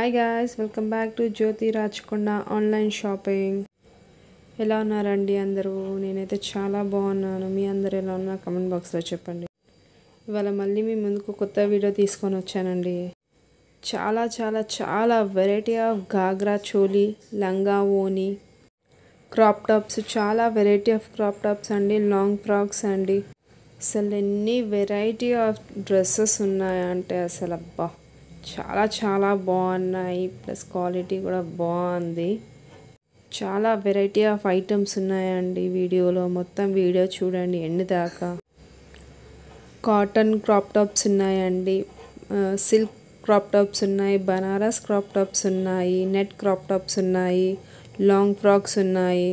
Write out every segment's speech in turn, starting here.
hi guys welcome back to Jyothi Rachakonda online shopping ఎలా ఉన్నారండి అందరూ నేనైతే చాలా బాగున్నాను మీ అందరు ఎలా ఉన్నా కమెంట్ బాక్స్లో చెప్పండి ఇవాళ మళ్ళీ మీ ముందుకు కొత్త వీడియో తీసుకొని వచ్చానండి చాలా చాలా చాలా వెరైటీ ఆఫ్ గాగ్రా చోలీ లంగా ఓని క్రాప్ టాప్స్ చాలా వెరైటీ ఆఫ్ క్రాప్ టాప్స్ అండి లాంగ్ ఫ్రాక్స్ అండి అసలు ఎన్ని వెరైటీ ఆఫ్ డ్రెస్సెస్ ఉన్నాయంటే అసలు అబ్బా చాలా చాలా బాగున్నాయి ప్లస్ క్వాలిటీ కూడా బాగుంది చాలా వెరైటీ ఆఫ్ ఐటమ్స్ ఉన్నాయండి వీడియోలో మొత్తం వీడియో చూడండి ఎండ్ దాకా కాటన్ క్రాప్ టాప్స్ ఉన్నాయండి సిల్క్ క్రాప్ టాప్స్ ఉన్నాయి బనారస్ క్రాప్ టాప్స్ ఉన్నాయి నెట్ క్రాప్ టాప్స్ ఉన్నాయి లాంగ్ ఫ్రాక్స్ ఉన్నాయి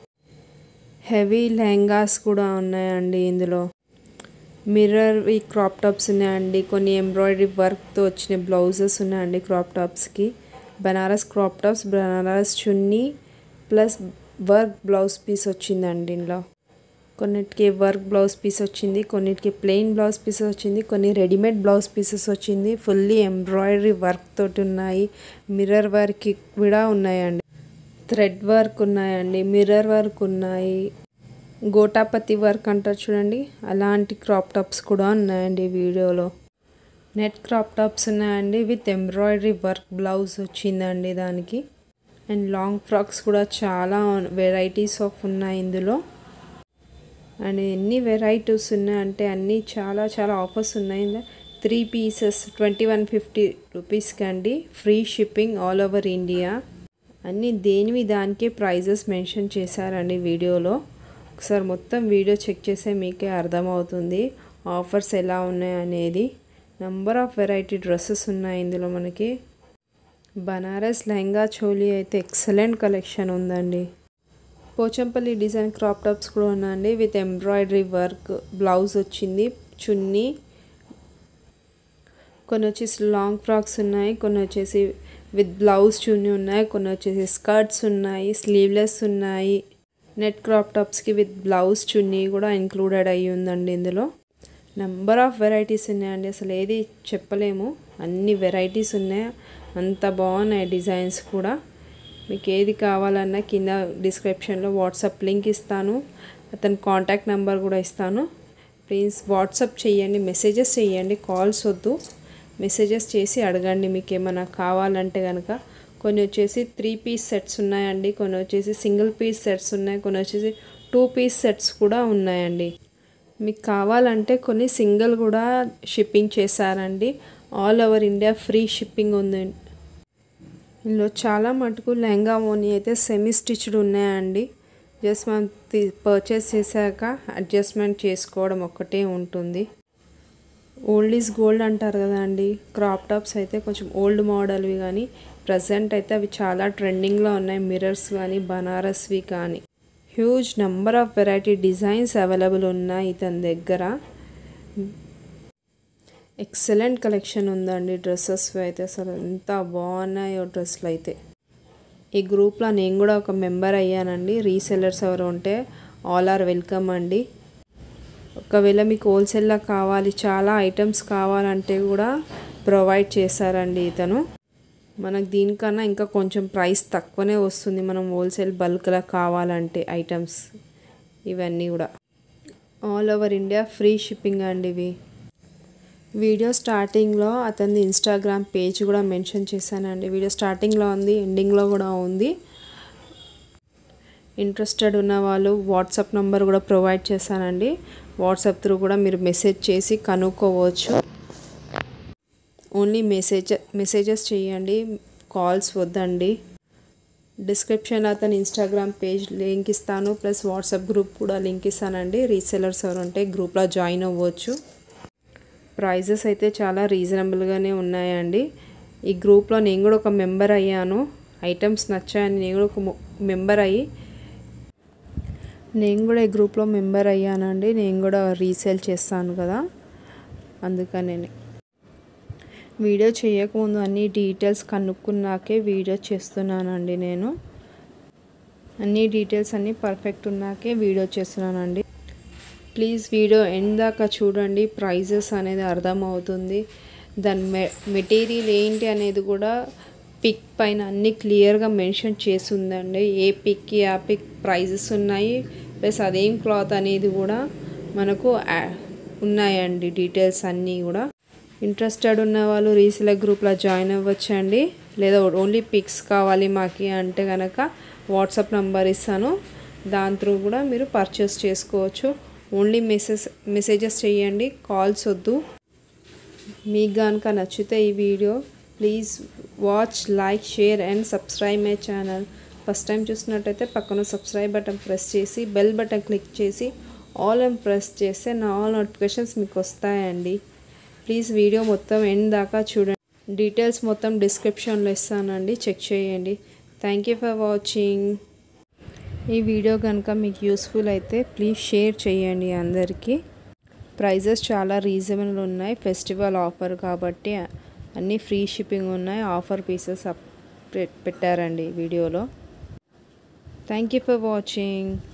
హెవీ లెహంగాస్ కూడా ఉన్నాయండి ఇందులో మిర్రర్ ఈ క్రాప్ టాప్స్ ఉన్నాయండి కొన్ని ఎంబ్రాయిడరీ వర్క్తో వచ్చిన బ్లౌజెస్ ఉన్నాయండి క్రాప్ టాప్స్కి Banaras crop tops Banaras chunni plus work blouse piece వచ్చిందండి ఇందులో కొన్నిటికి వర్క్ బ్లౌజ్ పీస్ వచ్చింది కొన్నిటికి ప్లెయిన్ బ్లౌజ్ పీస్ వచ్చింది కొన్ని రెడీమేడ్ బ్లౌజ్ పీసెస్ వచ్చింది ఫుల్లీ ఎంబ్రాయిడరీ వర్క్ తోటి ఉన్నాయి మిర్రర్ వర్క్ కూడా ఉన్నాయండి థ్రెడ్ వర్క్ ఉన్నాయండి మిర్రర్ వర్క్ ఉన్నాయి గోటాపతి వర్క్ అంటారు చూడండి అలాంటి క్రాప్ టాప్స్ కూడా ఉన్నాయండి వీడియోలో నెట్ క్రాప్ టాప్స్ ఉన్నాయండి విత్ ఎంబ్రాయిడరీ వర్క్ బ్లౌజ్ వచ్చిందండి దానికి అండ్ లాంగ్ ఫ్రాక్స్ కూడా చాలా వెరైటీస్ ఆఫ్ ఉన్నాయి ఇందులో అండ్ ఎన్ని వెరైటీస్ ఉన్నాయంటే అన్నీ చాలా చాలా ఆఫర్స్ ఉన్నాయి three pieces twenty one fifty రూపీస్కి అండి free shipping all over India అన్నీ దేనివి దానికే ప్రైజెస్ మెన్షన్ చేశారండి వీడియోలో ఒకసారి మొత్తం వీడియో చెక్ చేస్తే మీకే అర్థమవుతుంది ఆఫర్స్ ఎలా ఉన్నాయి అనేది నెంబర్ ఆఫ్ వెరైటీ డ్రెస్సెస్ ఉన్నాయి ఇందులో మనకి బనారస్ లెహంగా చోలీ అయితే ఎక్సలెంట్ కలెక్షన్ ఉందండి పోచంపల్లి డిజైన్ క్రాప్ టాప్స్ కూడా ఉన్నాయండి విత్ ఎంబ్రాయిడరీ వర్క్ బ్లౌజ్ వచ్చింది చున్నీ కొన్ని వచ్చేసి లాంగ్ ఫ్రాక్స్ ఉన్నాయి కొన్ని వచ్చేసి విత్ బ్లౌజ్ చున్నీ ఉన్నాయి కొన్ని వచ్చేసి స్కర్ట్స్ ఉన్నాయి స్లీవ్లెస్ ఉన్నాయి నెట్ క్రాప్ టాప్స్కి విత్ బ్లౌజ్ చున్నీ కూడా ఇంక్లూడెడ్ అయ్యి ఉందండి ఇందులో నెంబర్ ఆఫ్ వెరైటీస్ ఉన్నాయండి అసలు ఏది చెప్పలేము అన్ని వెరైటీస్ ఉన్నాయి అంత బాగున్నాయి డిజైన్స్ కూడా మీకు ఏది కావాలన్నా కింద డిస్క్రిప్షన్లో వాట్సాప్ లింక్ ఇస్తాను అతని కాంటాక్ట్ నెంబర్ కూడా ఇస్తాను ప్లీజ్ వాట్సాప్ చేయండి మెసేజెస్ చేయండి కాల్స్ వద్దు మెసేజెస్ చేసి అడగండి మీకు ఏమైనా కావాలంటే కనుక కొన్ని వచ్చేసి త్రీ పీస్ సెట్స్ ఉన్నాయండి కొన్ని వచ్చేసి సింగిల్ పీస్ సెట్స్ ఉన్నాయి కొన్ని వచ్చేసి టూ పీస్ సెట్స్ కూడా ఉన్నాయండి మీకు కావాలంటే కొన్ని సింగిల్ కూడా షిప్పింగ్ చేశారండి all over India free shipping ఉంది ఇందులో చాలా మటుకు లెహంగా ఓని అయితే సెమీ స్టిచ్డ్ ఉన్నాయండి జస్ట్ మనం పర్చేస్ చేశాక అడ్జస్ట్మెంట్ చేసుకోవడం ఒక్కటే ఉంటుంది ఓల్డ్ ఈజ్ గోల్డ్ అంటారు కదా అండి క్రాప్ టాప్స్ అయితే కొంచెం ఓల్డ్ మోడల్వి కానీ ప్రజెంట్ అయితే అవి చాలా ట్రెండింగ్లో ఉన్నాయి మిర్రర్స్ కానీ బనారస్వి కానీ huge number of variety designs available ఉన్నాయి ఇతని దగ్గర ఎక్సలెంట్ కలెక్షన్ ఉందండి డ్రెస్సెస్ అయితే అసలు ఎంత బాగున్నాయో డ్రెస్సులు అయితే ఈ గ్రూప్లో నేను కూడా ఒక మెంబర్ అయ్యానండి రీసెల్లర్స్ ఎవరు ఉంటే ఆల్ ఆర్ వెల్కమ్ అండి ఒకవేళ మీకు హోల్సేల్లో కావాలి చాలా ఐటమ్స్ కావాలంటే కూడా ప్రొవైడ్ చేశారండి ఇతను మనకు దీనికన్నా ఇంకా కొంచెం ప్రైస్ తక్కువనే వస్తుంది మనం హోల్సేల్ బల్క్లో కావాలంటే ఐటమ్స్ ఇవన్నీ కూడా all over India free shipping అండి ఇవి వీడియో స్టార్టింగ్లో అతని ఇన్స్టాగ్రామ్ పేజ్ కూడా మెన్షన్ చేశానండి వీడియో స్టార్టింగ్లో ఉంది ఎండింగ్లో కూడా ఉంది ఇంట్రెస్టెడ్ ఉన్న వాళ్ళు వాట్సాప్ నెంబర్ కూడా ప్రొవైడ్ చేశానండి వాట్సాప్ త్రూ కూడా మీరు మెసేజ్ చేసి కనుక్కోవచ్చు ఓన్లీ మెసేజ్ మెసేజెస్ చేయండి కాల్స్ వద్దండి డిస్క్రిప్షన్లో అతని ఇన్స్టాగ్రామ్ పేజ్ లింక్ ఇస్తాను ప్లస్ వాట్సాప్ గ్రూప్ కూడా లింక్ ఇస్తానండి రీసెలర్స్ ఎవరు ఉంటే గ్రూప్లో జాయిన్ అవ్వచ్చు ప్రైజెస్ అయితే చాలా రీజనబుల్గానే ఉన్నాయండి ఈ గ్రూప్లో నేను కూడా ఒక మెంబర్ అయ్యాను ఐటమ్స్ నచ్చాయని నేను కూడా ఒక మెంబర్ అయ్యి నేను కూడా ఈ గ్రూప్లో మెంబర్ అయ్యానండి నేను కూడా రీసేల్ చేస్తాను కదా అందుకనే వీడియో చేయకముందు అన్ని డీటెయిల్స్ కనుక్కున్నాకే వీడియో చేస్తున్నానండి నేను అన్ని డీటెయిల్స్ అన్నీ పర్ఫెక్ట్ ఉన్నాకే వీడియో చేస్తున్నానండి ప్లీజ్ వీడియో ఎండ్ దాకా చూడండి ప్రైజెస్ అనేది అర్థమవుతుంది దాని మె మెటీరియల్ ఏంటి అనేది కూడా పిక్ పైన అన్ని క్లియర్గా మెన్షన్ చేసి ఉందండి ఏ పిక్కి ఆ పిక్ ప్రైజెస్ ఉన్నాయి ప్లస్ అదేం క్లాత్ అనేది కూడా మనకు ఆ- ఉన్నాయండి డీటెయిల్స్ అన్నీ కూడా ఇంట్రెస్టెడ్ ఉన్న వాళ్ళు రీసెలర్ గ్రూప్లో జాయిన్ అవ్వచ్చండి లేదా ఓన్లీ పిక్స్ కావాలి మాకి అంటే కనుక వాట్సాప్ నంబర్ ఇస్తాను దాని త్రూ కూడా మీరు పర్చేస్ చేసుకోవచ్చు ఓన్లీ మెసేజ్ మెసేజెస్ చేయండి కాల్స్ వద్దు మీకు కనుక నచ్చితే ఈ video please watch like share and subscribe my channel first time చూసినట్టయితే పక్కన సబ్స్క్రైబ్ బటన్ ప్రెస్ చేసి బెల్ బటన్ క్లిక్ చేసి ఆల్ అని ప్రెస్ చేస్తే నా ఆల్ నోటిఫికేషన్స్ మీకు వస్తాయండి ప్లీజ్ వీడియో మొత్తం ఎండ్ దాకా చూడండి డీటెయిల్స్ మొత్తం డిస్క్రిప్షన్లో ఇస్తానండి చెక్ చేయండి థ్యాంక్ యూ ఫర్ వాచింగ్ ఈ వీడియో కనుక మీకు యూస్ఫుల్ అయితే ప్లీజ్ షేర్ చేయండి అందరికీ ప్రైజెస్ చాలా రీజనబుల్ ఉన్నాయి ఫెస్టివల్ ఆఫర్ కాబట్టి అన్నీ ఫ్రీ షిప్పింగ్ ఉన్నాయి ఆఫర్ పీసెస్ పెట్టారండి వీడియోలో థ్యాంక్ యూ ఫర్ వాచింగ్